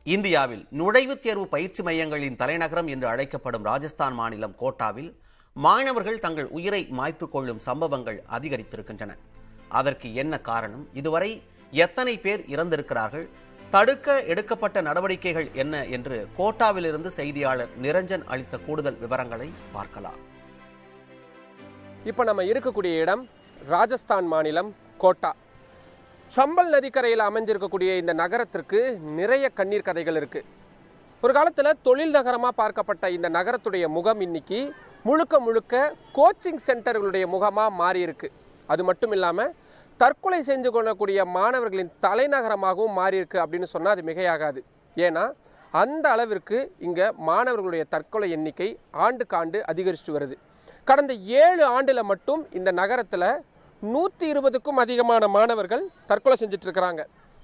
இந்தியாவில் நுழைவுத் தேர்வு பயிற்சி மையங்களின் தலைநகரம் என்று அழைக்கப்படும் ராஜஸ்தான் மாநிலம் கோட்டாவில் மாணவர்கள் தங்கள் உயிரை மாய்த்துக் கொள்ளும் சம்பவங்கள் அதிகரித்திருக்கின்றன அதற்கு என்ன காரணம் இதுவரை எத்தனை பேர் இறந்திருக்கிறார்கள் தடுக்க எடுக்கப்பட்ட நடவடிக்கைகள் என்ன என்று கோட்டாவிலிருந்து செய்தியாளர் நிரஞ்சன் அளித்த கூடுதல் விவரங்களை பார்க்கலாம் இப்போ நம்ம இருக்கக்கூடிய இடம் ராஜஸ்தான் மாநிலம் கோட்டா சம்பல் நதிக்கரையில் அமைஞ்சிருக்கக்கூடிய இந்த நகரத்திற்கு நிறைய கண்ணீர் கதைகள் இருக்கு ஒரு காலத்தில் தொழில் நகரமாக பார்க்கப்பட்ட இந்த நகரத்துடைய முகம் இன்னைக்கு முழுக்க முழுக்க கோச்சிங் சென்டர்களுடைய முகமாக மாறி இருக்கு அது மட்டும் இல்லாமல் தற்கொலை செஞ்சு கொள்ளக்கூடிய மாணவர்களின் தலைநகரமாகவும் மாறி இருக்கு அப்படின்னு சொன்னால் அது மிகையாகாது ஏன்னா அந்த அளவிற்கு இங்கே மாணவர்களுடைய தற்கொலை எண்ணிக்கை ஆண்டுக்காண்டு அதிகரிச்சுட்டு வருது கடந்த ஏழு ஆண்டுல மட்டும் இந்த நகரத்துல நூத்தி இருபதுக்கும் அதிகமான மாணவர்கள் தற்கொலை செஞ்சுட்டு இருக்கிறாங்க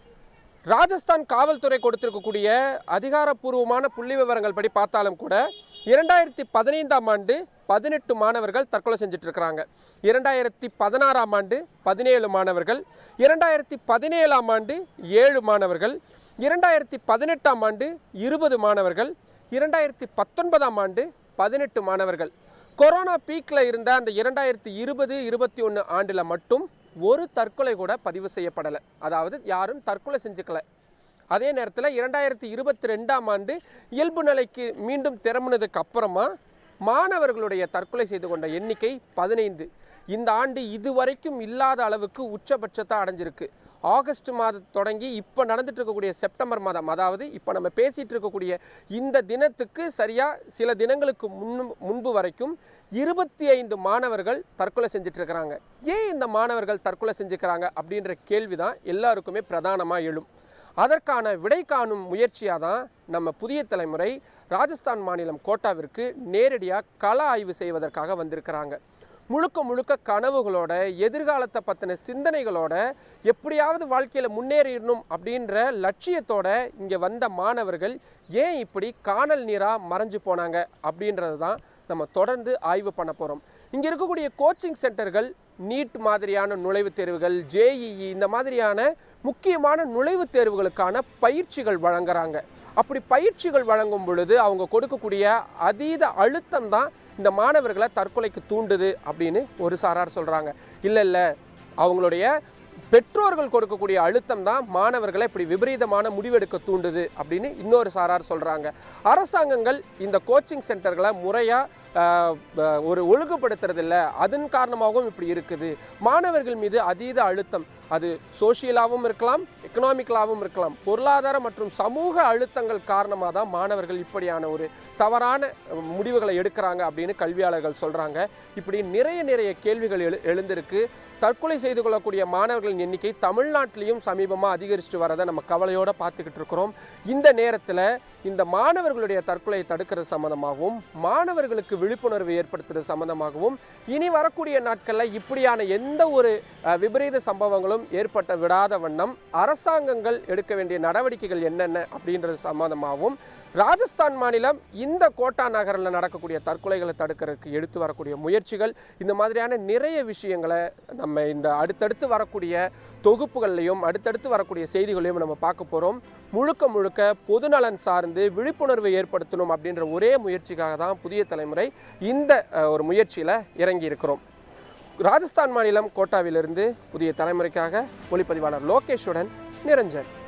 ராஜஸ்தான் காவல்துறை கொடுத்திருக்கக்கூடிய அதிகாரப்பூர்வமான புள்ளி விவரங்கள் படி பார்த்தாலும் கூட இரண்டாயிரத்தி பதினைந்தாம் ஆண்டு பதினெட்டு மாணவர்கள் தற்கொலை செஞ்சுட்டு இருக்கிறாங்க இரண்டாயிரத்தி பதினாறாம் ஆண்டு பதினேழு மாணவர்கள் இரண்டாயிரத்தி பதினேழாம் ஆண்டு ஏழு மாணவர்கள் இரண்டாயிரத்தி பதினெட்டாம் ஆண்டு இருபது மாணவர்கள் இரண்டாயிரத்தி பத்தொன்பதாம் ஆண்டு பதினெட்டு மாணவர்கள் கொரோனா பீக்கில் இருந்த அந்த இரண்டாயிரத்தி இருபது இருபத்தி ஒன்று ஆண்டில் மட்டும் ஒரு தற்கொலை கூட பதிவு செய்யப்படலை அதாவது யாரும் தற்கொலை செஞ்சுக்கல அதே நேரத்தில் இரண்டாயிரத்தி இருபத்தி ரெண்டாம் ஆண்டு இயல்பு நிலைக்கு மீண்டும் திரும்பினதுக்கு அப்புறமா மாணவர்களுடைய தற்கொலை செய்து கொண்ட எண்ணிக்கை பதினைந்து இந்த ஆண்டு இதுவரைக்கும் இல்லாத அளவுக்கு உச்சபட்சத்தை அடைஞ்சிருக்கு ஆகஸ்ட் மாதம் தொடங்கி இப்போ நடந்துட்டு இருக்கக்கூடிய செப்டம்பர் மாதம் அதாவது இப்போ நம்ம பேசிட்டு இருக்கக்கூடிய இந்த தினத்துக்கு சரியா சில தினங்களுக்கு முன் முன்பு வரைக்கும் இருபத்தி ஐந்து மாணவர்கள் தற்கொலை செஞ்சுட்டு இருக்கிறாங்க ஏன் இந்த மாணவர்கள் தற்கொலை செஞ்சுக்கிறாங்க அப்படின்ற கேள்வி தான் எல்லாருக்குமே பிரதானமாக எழும் அதற்கான விடை காணும் முயற்சியாக தான் நம்ம புதிய தலைமுறை ராஜஸ்தான் மாநிலம் கோட்டாவிற்கு நேரடியாக கள ஆய்வு செய்வதற்காக வந்திருக்கிறாங்க முழுக்க முழுக்க கனவுகளோட எதிர்காலத்தை பற்றின சிந்தனைகளோட எப்படியாவது வாழ்க்கையில் முன்னேறிடணும் அப்படின்ற லட்சியத்தோட இங்கே வந்த மாணவர்கள் ஏன் இப்படி காணல் நீராக மறைஞ்சு போனாங்க அப்படின்றது தான் நம்ம தொடர்ந்து ஆய்வு பண்ண போகிறோம் இங்கே இருக்கக்கூடிய கோச்சிங் சென்டர்கள் நீட் மாதிரியான நுழைவுத் தேர்வுகள் ஜேஇஇ இந்த மாதிரியான முக்கியமான நுழைவுத் தேர்வுகளுக்கான பயிற்சிகள் வழங்குறாங்க அப்படி பயிற்சிகள் வழங்கும் பொழுது அவங்க கொடுக்கக்கூடிய அதீத அழுத்தம் தான் இந்த மாணவர்களை தற்கொலைக்கு தூண்டுது அப்படின்னு ஒரு சாரார் சொல்கிறாங்க இல்லை இல்லை அவங்களுடைய பெற்றோர்கள் கொடுக்கக்கூடிய அழுத்தம் தான் மாணவர்களை இப்படி விபரீதமான முடிவெடுக்க தூண்டுது அப்படின்னு இன்னொரு சாரார் சொல்கிறாங்க அரசாங்கங்கள் இந்த கோச்சிங் சென்டர்களை முறையாக ஒரு ஒழுங்குபடுத்துறதில்ல அதன் காரணமாகவும் இப்படி இருக்குது மாணவர்கள் மீது அதீத அழுத்தம் அது சோஷியலாகவும் இருக்கலாம் எக்கனாமிக்கலாகவும் இருக்கலாம் பொருளாதார மற்றும் சமூக அழுத்தங்கள் காரணமாக தான் மாணவர்கள் இப்படியான ஒரு தவறான முடிவுகளை எடுக்கிறாங்க அப்படின்னு கல்வியாளர்கள் சொல்கிறாங்க இப்படி நிறைய நிறைய கேள்விகள் எழு எழுந்திருக்கு தற்கொலை செய்து கொள்ளக்கூடிய மாணவர்களின் எண்ணிக்கை தமிழ்நாட்டிலையும் சமீபமாக அதிகரிச்சுட்டு வரதை நம்ம கவலையோடு பார்த்துக்கிட்டு இருக்கிறோம் இந்த நேரத்தில் இந்த மாணவர்களுடைய தற்கொலையை தடுக்கிறது சம்மந்தமாகவும் மாணவர்களுக்கு விழிப்புணர்வு ஏற்படுத்துறது சம்மந்தமாகவும் இனி வரக்கூடிய நாட்களில் இப்படியான எந்த ஒரு அஹ், விபரீத சம்பவங்களும் ஏற்பட்ட விடாத வண்ணம் அரசாங்கங்கள் எடுக்க வேண்டிய நடவடிக்கைகள் என்னென்ன அப்படின்றது சம்மந்தமாகவும் ராஜஸ்தான் மாநிலம் இந்த கோட்டா நகரில் நடக்கக்கூடிய தற்கொலைகளை தடுக்கிறதுக்கு எடுத்து வரக்கூடிய முயற்சிகள் இந்த மாதிரியான நிறைய விஷயங்களை நம்ம இந்த அடுத்தடுத்து வரக்கூடிய தொகுப்புகள்லையும் அடுத்தடுத்து வரக்கூடிய செய்திகளையும் நம்ம பார்க்க போகிறோம் முழுக்க முழுக்க பொதுநலன் சார்ந்து விழிப்புணர்வை ஏற்படுத்தணும் அப்படின்ற ஒரே முயற்சிக்காக தான் புதிய தலைமுறை இந்த அஹ், ஒரு முயற்சியில் இறங்கி இருக்கிறோம் ராஜஸ்தான் மாநிலம் கோட்டாவிலிருந்து புதிய தலைமுறைக்காக ஒளிப்பதிவாளர் லோகேஷுடன் நிரஞ்சன்